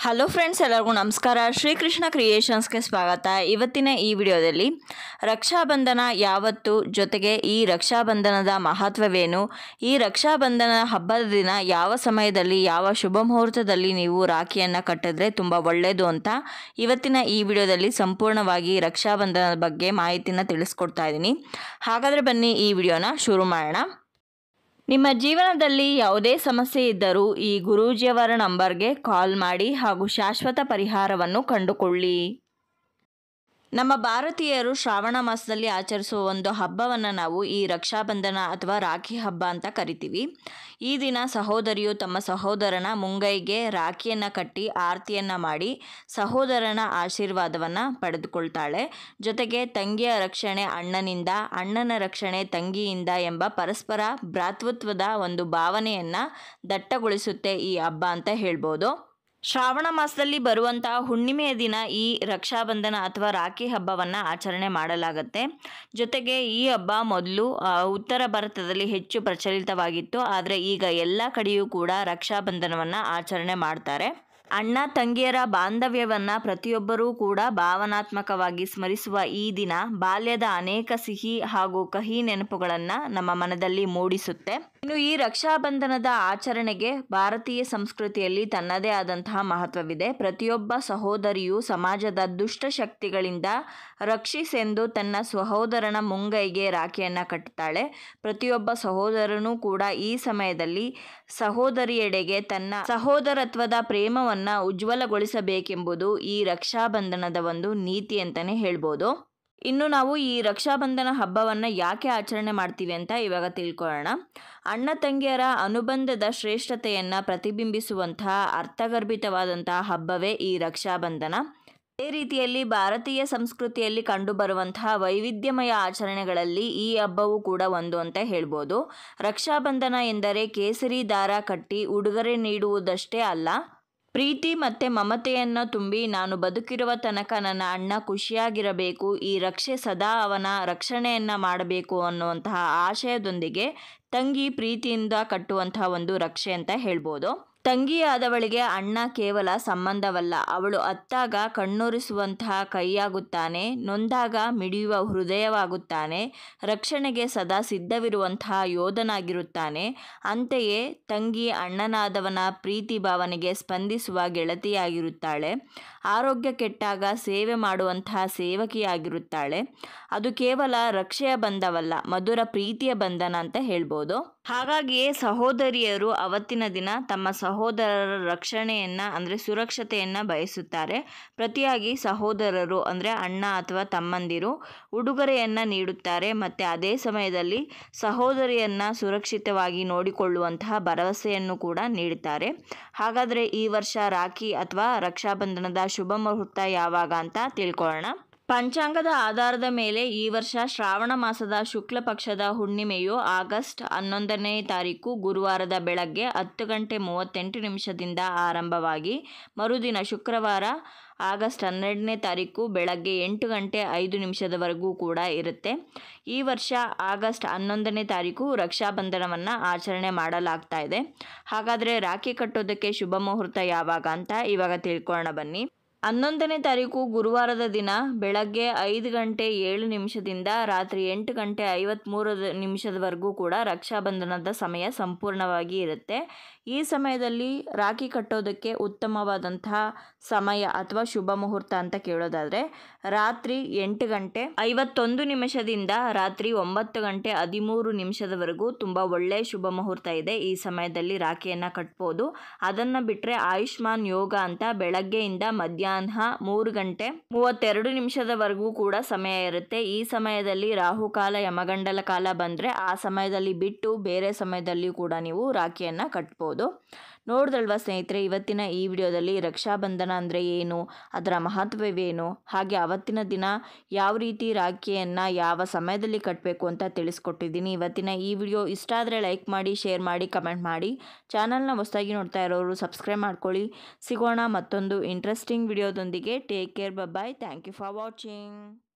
hello friends ಎಲ್ಲರಿಗೂ ನಮಸ್ಕಾರ ಶ್ರೀಕೃಷ್ಣ ಕ್ರಿಯೇಷನ್ಸ್ಗೆ ಸ್ವಾಗತ ಇವತ್ತಿನ ಈ ವಿಡಿಯೋದಲ್ಲಿ ರಕ್ಷಾಬಂಧನ ಯಾವತ್ತು ಜೊತೆಗೆ ಈ ರಕ್ಷಾಬಂಧನದ ಮಹತ್ವವೇನು ಈ ರಕ್ಷಾಬಂಧನ ಹಬ್ಬದ ದಿನ ಯಾವ ಸಮಯದಲ್ಲಿ ಯಾವ ಶುಭ ಮುಹೂರ್ತದಲ್ಲಿ ನೀವು ರಾಖಿಯನ್ನು ಕಟ್ಟಿದ್ರೆ ತುಂಬ ಒಳ್ಳೆಯದು ಅಂತ ಇವತ್ತಿನ ಈ ವಿಡಿಯೋದಲ್ಲಿ ಸಂಪೂರ್ಣವಾಗಿ ರಕ್ಷಾಬಂಧನದ ಬಗ್ಗೆ ಮಾಹಿತಿನ ತಿಳಿಸ್ಕೊಡ್ತಾ ಇದ್ದೀನಿ ಹಾಗಾದರೆ ಬನ್ನಿ ಈ ವಿಡಿಯೋನ ಶುರು ಮಾಡೋಣ ನಿಮ್ಮ ಜೀವನದಲ್ಲಿ ಯಾವುದೇ ಸಮಸ್ಯೆ ಇದ್ದರೂ ಈ ಗುರೂಜಿಯವರ ನಂಬರ್ಗೆ ಕಾಲ್ ಮಾಡಿ ಹಾಗೂ ಶಾಶ್ವತ ಪರಿಹಾರವನ್ನು ಕಂಡುಕೊಳ್ಳಿ ನಮ್ಮ ಭಾರತೀಯರು ಶ್ರಾವಣ ಮಾಸದಲ್ಲಿ ಆಚರಿಸುವ ಒಂದು ಹಬ್ಬವನ್ನು ನಾವು ಈ ರಕ್ಷಾಬಂಧನ ಅಥವಾ ರಾಖಿ ಹಬ್ಬ ಅಂತ ಕರಿತೀವಿ ಈ ದಿನ ಸಹೋದರಿಯು ತಮ್ಮ ಸಹೋದರನ ಮುಂಗೈಗೆ ರಾಖಿಯನ್ನು ಕಟ್ಟಿ ಆರತಿಯನ್ನು ಮಾಡಿ ಸಹೋದರನ ಆಶೀರ್ವಾದವನ್ನು ಪಡೆದುಕೊಳ್ತಾಳೆ ಜೊತೆಗೆ ತಂಗಿಯ ರಕ್ಷಣೆ ಅಣ್ಣನಿಂದ ಅಣ್ಣನ ರಕ್ಷಣೆ ತಂಗಿಯಿಂದ ಎಂಬ ಪರಸ್ಪರ ಭ್ರಾತೃತ್ವದ ಒಂದು ಭಾವನೆಯನ್ನು ದಟ್ಟಗೊಳಿಸುತ್ತೆ ಈ ಹಬ್ಬ ಅಂತ ಹೇಳ್ಬೋದು ಶ್ರಾವಣ ಮಾಸದಲ್ಲಿ ಬರುವಂತಹ ಹುಣ್ಣಿಮೆಯ ದಿನ ಈ ರಕ್ಷಾಬಂಧನ ಅಥವಾ ರಾಖಿ ಹಬ್ಬವನ್ನು ಆಚರಣೆ ಮಾಡಲಾಗುತ್ತೆ ಜೊತೆಗೆ ಈ ಹಬ್ಬ ಮೊದಲು ಆ, ಉತ್ತರ ಭಾರತದಲ್ಲಿ ಹೆಚ್ಚು ಪ್ರಚಲಿತವಾಗಿತ್ತು ಆದರೆ ಈಗ ಎಲ್ಲ ಕಡೆಯೂ ಕೂಡ ರಕ್ಷಾಬಂಧನವನ್ನು ಆಚರಣೆ ಮಾಡ್ತಾರೆ ಅಣ್ಣ ತಂಗಿಯರ ಬಾಂಧವ್ಯವನ್ನು ಪ್ರತಿಯೊಬ್ಬರೂ ಕೂಡ ಭಾವನಾತ್ಮಕವಾಗಿ ಸ್ಮರಿಸುವ ಈ ದಿನ ಬಾಲ್ಯದ ಅನೇಕ ಸಿಹಿ ಹಾಗೂ ಕಹಿ ನೆನಪುಗಳನ್ನು ನಮ್ಮ ಮನದಲ್ಲಿ ಮೂಡಿಸುತ್ತೆ ಇನ್ನು ಈ ರಕ್ಷಾಬಂಧನದ ಆಚರಣೆಗೆ ಭಾರತೀಯ ಸಂಸ್ಕೃತಿಯಲ್ಲಿ ತನ್ನದೇ ಆದಂತಹ ಮಹತ್ವವಿದೆ ಪ್ರತಿಯೊಬ್ಬ ಸಹೋದರಿಯು ಸಮಾಜದ ದುಷ್ಟ ಶಕ್ತಿಗಳಿಂದ ರಕ್ಷಿಸೆಂದು ತನ್ನ ಸಹೋದರನ ಮುಂಗೈಗೆ ರಾಖಿಯನ್ನು ಕಟ್ಟುತ್ತಾಳೆ ಪ್ರತಿಯೊಬ್ಬ ಸಹೋದರನೂ ಕೂಡ ಈ ಸಮಯದಲ್ಲಿ ಸಹೋದರಿಯೆಡೆಗೆ ತನ್ನ ಸಹೋದರತ್ವದ ಪ್ರೇಮವನ್ನು ಉಜ್ವಲಗೊಳಿಸಬೇಕೆಂಬುದು ಈ ರಕ್ಷಾಬಂಧನದ ಒಂದು ನೀತಿ ಅಂತಲೇ ಹೇಳ್ಬೋದು ಇನ್ನು ನಾವು ಈ ರಕ್ಷಾಬಂಧನ ಹಬ್ಬವನ್ನು ಯಾಕೆ ಆಚರಣೆ ಮಾಡ್ತೀವಿ ಅಂತ ಇವಾಗ ತಿಳ್ಕೊಳ್ಳೋಣ ಅಣ್ಣ ತಂಗಿಯರ ಅನುಬಂಧದ ಶ್ರೇಷ್ಠತೆಯನ್ನು ಪ್ರತಿಬಿಂಬಿಸುವಂತಹ ಅರ್ಥಗರ್ಭಿತವಾದಂತಹ ಹಬ್ಬವೇ ಈ ರಕ್ಷಾಬಂಧನ ಅದೇ ರೀತಿಯಲ್ಲಿ ಭಾರತೀಯ ಸಂಸ್ಕೃತಿಯಲ್ಲಿ ಕಂಡುಬರುವಂತಹ ವೈವಿಧ್ಯಮಯ ಆಚರಣೆಗಳಲ್ಲಿ ಈ ಹಬ್ಬವು ಕೂಡ ಒಂದು ಅಂತ ಹೇಳ್ಬೋದು ರಕ್ಷಾಬಂಧನ ಎಂದರೆ ಕೇಸರಿ ದಾರ ಕಟ್ಟಿ ಉಡುಗೊರೆ ನೀಡುವುದಷ್ಟೇ ಅಲ್ಲ ಪ್ರೀತಿ ಮತ್ತು ಮಮತೆಯನ್ನು ತುಂಬಿ ನಾನು ಬದುಕಿರುವ ತನಕ ನನ್ನ ಅಣ್ಣ ಖುಷಿಯಾಗಿರಬೇಕು ಈ ರಕ್ಷೆ ಸದಾ ಅವನ ರಕ್ಷಣೆಯನ್ನು ಮಾಡಬೇಕು ಅನ್ನುವಂತಹ ಆಶಯದೊಂದಿಗೆ ತಂಗಿ ಪ್ರೀತಿಯಿಂದ ಕಟ್ಟುವಂತಹ ಒಂದು ರಕ್ಷೆ ಅಂತ ಹೇಳ್ಬೋದು ತಂಗಿಯಾದವಳಿಗೆ ಅಣ್ಣ ಕೇವಲ ಸಂಬಂಧವಲ್ಲ ಅವಳು ಅತ್ತಾಗ ಕಣ್ಣೊರೆಸುವಂತಹ ಕೈಯಾಗುತ್ತಾನೆ ನೊಂದಾಗ ಮಿಡಿಯುವ ಹೃದಯವಾಗುತ್ತಾನೆ ರಕ್ಷಣೆಗೆ ಸದಾ ಸಿದ್ಧವಿರುವಂತಹ ಯೋಧನಾಗಿರುತ್ತಾನೆ ಅಂತೆಯೇ ತಂಗಿ ಅಣ್ಣನಾದವನ ಪ್ರೀತಿ ಭಾವನೆಗೆ ಸ್ಪಂದಿಸುವ ಗೆಳತಿಯಾಗಿರುತ್ತಾಳೆ ಆರೋಗ್ಯ ಕೆಟ್ಟಾಗ ಸೇವೆ ಮಾಡುವಂತಹ ಸೇವಕಿಯಾಗಿರುತ್ತಾಳೆ ಅದು ಕೇವಲ ರಕ್ಷೆಯ ಬಂಧವಲ್ಲ ಮಧುರ ಪ್ರೀತಿಯ ಬಂಧನ ಅಂತ ಹೇಳ್ಬೋದು ಹಾಗಾಗಿಯೇ ಸಹೋದರಿಯರು ಅವತ್ತಿನ ದಿನ ತಮ್ಮ ಸಹೋದರರ ರಕ್ಷಣೆಯನ್ನು ಅಂದರೆ ಸುರಕ್ಷತೆಯನ್ನು ಬಯಸುತ್ತಾರೆ ಪ್ರತಿಯಾಗಿ ಸಹೋದರರು ಅಂದರೆ ಅಣ್ಣ ಅಥವಾ ತಮ್ಮಂದಿರು ಉಡುಗೊರೆಯನ್ನು ನೀಡುತ್ತಾರೆ ಮತ್ತು ಅದೇ ಸಮಯದಲ್ಲಿ ಸಹೋದರಿಯನ್ನು ಸುರಕ್ಷಿತವಾಗಿ ನೋಡಿಕೊಳ್ಳುವಂತಹ ಭರವಸೆಯನ್ನು ಕೂಡ ನೀಡುತ್ತಾರೆ ಹಾಗಾದರೆ ಈ ವರ್ಷ ರಾಖಿ ಅಥವಾ ರಕ್ಷಾಬಂಧನದ ಶುಭ ಮುಹೂರ್ತ ಯಾವಾಗ ಅಂತ ತಿಳ್ಕೊಳ್ಳೋಣ ಪಂಚಾಂಗದ ಆಧಾರದ ಮೇಲೆ ಈ ವರ್ಷ ಶ್ರಾವಣ ಮಾಸದ ಶುಕ್ಲ ಪಕ್ಷದ ಹುಣ್ಣಿಮೆಯು ಆಗಸ್ಟ್ ಹನ್ನೊಂದನೇ ತಾರೀಕು ಗುರುವಾರದ ಬೆಳಗ್ಗೆ ಹತ್ತು ಗಂಟೆ ಮೂವತ್ತೆಂಟು ನಿಮಿಷದಿಂದ ಆರಂಭವಾಗಿ ಮರುದಿನ ಶುಕ್ರವಾರ ಆಗಸ್ಟ್ ಹನ್ನೆರಡನೇ ತಾರೀಕು ಬೆಳಗ್ಗೆ ಎಂಟು ಗಂಟೆ ಐದು ನಿಮಿಷದವರೆಗೂ ಕೂಡ ಇರುತ್ತೆ ಈ ವರ್ಷ ಆಗಸ್ಟ್ ಹನ್ನೊಂದನೇ ತಾರೀಕು ರಕ್ಷಾಬಂಧನವನ್ನು ಆಚರಣೆ ಮಾಡಲಾಗ್ತಾ ಇದೆ ಹಾಗಾದರೆ ರಾಖಿ ಕಟ್ಟೋದಕ್ಕೆ ಶುಭ ಮುಹೂರ್ತ ಯಾವಾಗ ಅಂತ ಇವಾಗ ತಿಳ್ಕೊಳ್ಳೋಣ ಬನ್ನಿ ಹನ್ನೊಂದನೇ ತಾರೀಕು ಗುರುವಾರದ ದಿನ ಬೆಳಗ್ಗೆ ಐದು ಗಂಟೆ ಏಳು ನಿಮಿಷದಿಂದ ರಾತ್ರಿ ಎಂಟು ಗಂಟೆ ಐವತ್ತ್ಮೂರು ನಿಮಿಷದವರೆಗೂ ಕೂಡ ರಕ್ಷಾಬಂಧನದ ಸಮಯ ಸಂಪೂರ್ಣವಾಗಿ ಇರುತ್ತೆ ಈ ಸಮಯದಲ್ಲಿ ರಾಖಿ ಕಟ್ಟೋದಕ್ಕೆ ಉತ್ತಮವಾದಂತಹ ಸಮಯ ಅಥವಾ ಶುಭ ಮುಹೂರ್ತ ಅಂತ ಕೇಳೋದಾದರೆ ರಾತ್ರಿ ಎಂಟು ಗಂಟೆ ಐವತ್ತೊಂದು ನಿಮಿಷದಿಂದ ರಾತ್ರಿ ಒಂಬತ್ತು ಗಂಟೆ ಹದಿಮೂರು ನಿಮಿಷದವರೆಗೂ ತುಂಬ ಒಳ್ಳೆಯ ಶುಭ ಮುಹೂರ್ತ ಇದೆ ಈ ಸಮಯದಲ್ಲಿ ರಾಖಿಯನ್ನು ಕಟ್ಬೋದು ಅದನ್ನು ಬಿಟ್ಟರೆ ಆಯುಷ್ಮಾನ್ ಯೋಗ ಅಂತ ಬೆಳಗ್ಗೆಯಿಂದ ಮಧ್ಯಾಹ್ನ ಮೂರು ಗಂಟೆ ಮೂವತ್ತೆರಡು ನಿಮಿಷದವರೆಗೂ ಕೂಡ ಸಮಯ ಇರುತ್ತೆ ಈ ಸಮಯದಲ್ಲಿ ರಾಹುಕಾಲ ಯಮಗಂಡಲ ಕಾಲ ಬಂದರೆ ಆ ಸಮಯದಲ್ಲಿ ಬಿಟ್ಟು ಬೇರೆ ಸಮಯದಲ್ಲಿ ಕೂಡ ನೀವು ರಾಖಿಯನ್ನು ಕಟ್ಬೋದು ನೋಡಿದಲ್ವಾ ಸ್ನೇಹಿತರೆ ಇವತ್ತಿನ ಈ ವಿಡಿಯೋದಲ್ಲಿ ರಕ್ಷಾಬಂಧನ ಅಂದರೆ ಏನು ಅದರ ಮಹತ್ವವೇನು ಹಾಗೆ ಅವತ್ತಿನ ದಿನ ಯಾವ ರೀತಿ ರಾಖಿಯನ್ನು ಯಾವ ಸಮಯದಲ್ಲಿ ಕಟ್ಟಬೇಕು ಅಂತ ತಿಳಿಸ್ಕೊಟ್ಟಿದ್ದೀನಿ ಇವತ್ತಿನ ಈ ವಿಡಿಯೋ ಇಷ್ಟ ಆದರೆ ಲೈಕ್ ಮಾಡಿ ಶೇರ್ ಮಾಡಿ ಕಮೆಂಟ್ ಮಾಡಿ ಚಾನಲ್ನ ಹೊಸದಾಗಿ ನೋಡ್ತಾ ಇರೋರು ಸಬ್ಸ್ಕ್ರೈಬ್ ಮಾಡ್ಕೊಳ್ಳಿ ಸಿಗೋಣ ಮತ್ತೊಂದು ಇಂಟ್ರೆಸ್ಟಿಂಗ್ ವಿಡಿಯೋದೊಂದಿಗೆ take care bye thank you for watching